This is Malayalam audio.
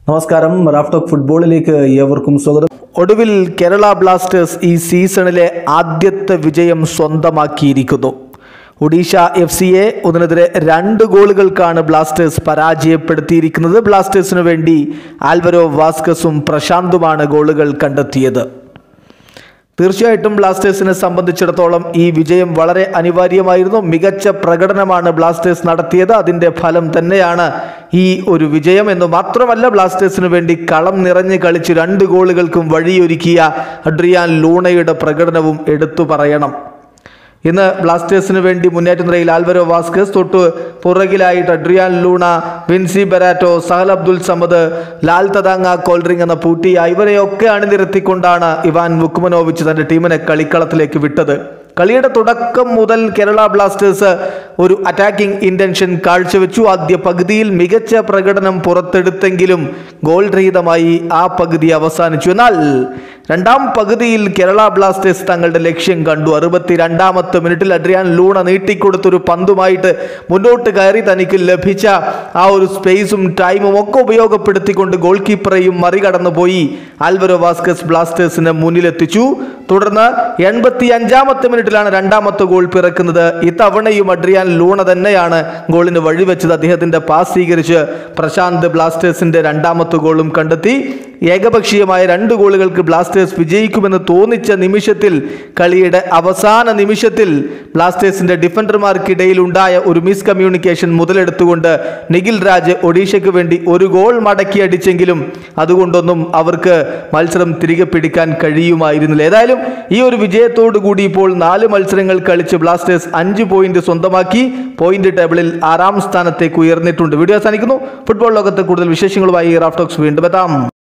നമസ്കാരം റാഫ്റ്റോക്ക് ഫുട്ബോളിലേക്ക് ഏവർക്കും സ്വാഗതം ഒടുവിൽ കേരള ബ്ലാസ്റ്റേഴ്സ് ഈ സീസണിലെ ആദ്യത്തെ വിജയം സ്വന്തമാക്കിയിരിക്കുന്നു ഒഡീഷ എഫ് സിയെ ഒന്നിനെതിരെ രണ്ട് ഗോളുകൾക്കാണ് ബ്ലാസ്റ്റേഴ്സ് പരാജയപ്പെടുത്തിയിരിക്കുന്നത് ബ്ലാസ്റ്റേഴ്സിനു വേണ്ടി ആൽവരോ വാസ്കസും പ്രശാന്തുമാണ് ഗോളുകൾ കണ്ടെത്തിയത് തീർച്ചയായിട്ടും ബ്ലാസ്റ്റേഴ്സിനെ സംബന്ധിച്ചിടത്തോളം ഈ വിജയം വളരെ അനിവാര്യമായിരുന്നു മികച്ച പ്രകടനമാണ് ബ്ലാസ്റ്റേഴ്സ് നടത്തിയത് അതിൻ്റെ ഫലം തന്നെയാണ് ഈ ഒരു വിജയം എന്ന് മാത്രമല്ല ബ്ലാസ്റ്റേഴ്സിന് വേണ്ടി കളം നിറഞ്ഞ് കളിച്ച് രണ്ട് ഗോളുകൾക്കും വഴിയൊരുക്കിയ അഡ്രിയാൻ ലൂണയുടെ പ്രകടനവും എടുത്തു പറയണം ഇന്ന് ബ്ലാസ്റ്റേഴ്സിന് വേണ്ടി മുന്നേറ്റ നിരയിൽ ആൽവരോ വാസ്കസ് തൊട്ട് പുറകിലായിട്ട് Adrian Luna Vincy Barretto Sahal Abdul Samad Lalthathanga കോൾഡ്രിങ് എന്ന പൂട്ടിയ ഇവരെയൊക്കെ അണിനിരത്തിക്കൊണ്ടാണ് ഇവാൻ വുക്കുമനോവിച്ച് തന്റെ ടീമിനെ കളിക്കളത്തിലേക്ക് വിട്ടത് കളിയുടെ തുടക്കം മുതൽ കേരള ബ്ലാസ്റ്റേഴ്സ് ഒരു അറ്റാക്കിംഗ് ഇന്റൻഷൻ കാഴ്ചവെച്ചു ആദ്യ പകുതിയിൽ മികച്ച പ്രകടനം പുറത്തെടുത്തെങ്കിലും ഗോൾ രഹിതമായി ആ പകുതി അവസാനിച്ചു എന്നാൽ രണ്ടാം പകുതിയിൽ കേരള ബ്ലാസ്റ്റേഴ്സ് തങ്ങളുടെ ലക്ഷ്യം കണ്ടു അറുപത്തി രണ്ടാമത്തെ മിനിറ്റിൽ അഡ്രിയാൻ ലൂണ നീട്ടിക്കൊടുത്തൊരു പന്തുമായിട്ട് മുന്നോട്ട് കയറി തനിക്ക് ലഭിച്ച ആ ഒരു സ്പേസും ടൈമും ഒക്കെ ഉപയോഗപ്പെടുത്തിക്കൊണ്ട് ഗോൾ കീപ്പറെയും മറികടന്നു പോയി ആൽവരോ വാസ്കസ് ബ്ലാസ്റ്റേഴ്സിന് മുന്നിലെത്തിച്ചു തുടർന്ന് എൺപത്തി അഞ്ചാമത്തെ മിനിറ്റിലാണ് രണ്ടാമത്തെ ഗോൾ പിറക്കുന്നത് ഇത്തവണയും അഡ്രിയാൻ ലൂണ തന്നെയാണ് ഗോളിന് വഴിവെച്ചത് അദ്ദേഹത്തിന്റെ പാസ് സ്വീകരിച്ച് പ്രശാന്ത് ബ്ലാസ്റ്റേഴ്സിന്റെ രണ്ടാമത്തെ ഗോളും കണ്ടെത്തി ഏകപക്ഷീയമായ രണ്ട് ഗോളുകൾക്ക് ബ്ലാസ്റ്റേഴ്സ് വിജയിക്കുമെന്ന് തോന്നിച്ച നിമിഷത്തിൽ കളിയുടെ അവസാന നിമിഷത്തിൽ ബ്ലാസ്റ്റേഴ്സിന്റെ ഡിഫൻഡർമാർക്കിടയിൽ ഉണ്ടായ ഒരു മിസ് കമ്മ്യൂണിക്കേഷൻ മുതലെടുത്തുകൊണ്ട് നിഖിൽ രാജ് ഒഡീഷയ്ക്ക് വേണ്ടി ഒരു ഗോൾ മടക്കി അടിച്ചെങ്കിലും അതുകൊണ്ടൊന്നും അവർക്ക് മത്സരം തിരികെ പിടിക്കാൻ കഴിയുമായിരുന്നില്ല ഏതായാലും ഈ ഒരു വിജയത്തോടു കൂടി ഇപ്പോൾ നാല് മത്സരങ്ങൾ കളിച്ച് ബ്ലാസ്റ്റേഴ്സ് അഞ്ച് പോയിന്റ് സ്വന്തമാക്കി പോയിന്റ് ടേബിളിൽ ആറാം സ്ഥാനത്തേക്ക് ഉയർന്നിട്ടുണ്ട് വീഡിയോ അവസാനിക്കുന്നു ഫുട്ബോൾ ലോകത്ത് കൂടുതൽ വിശേഷങ്ങളുമായി റാഫ്റ്റോക്സ് വീണ്ടും എത്താം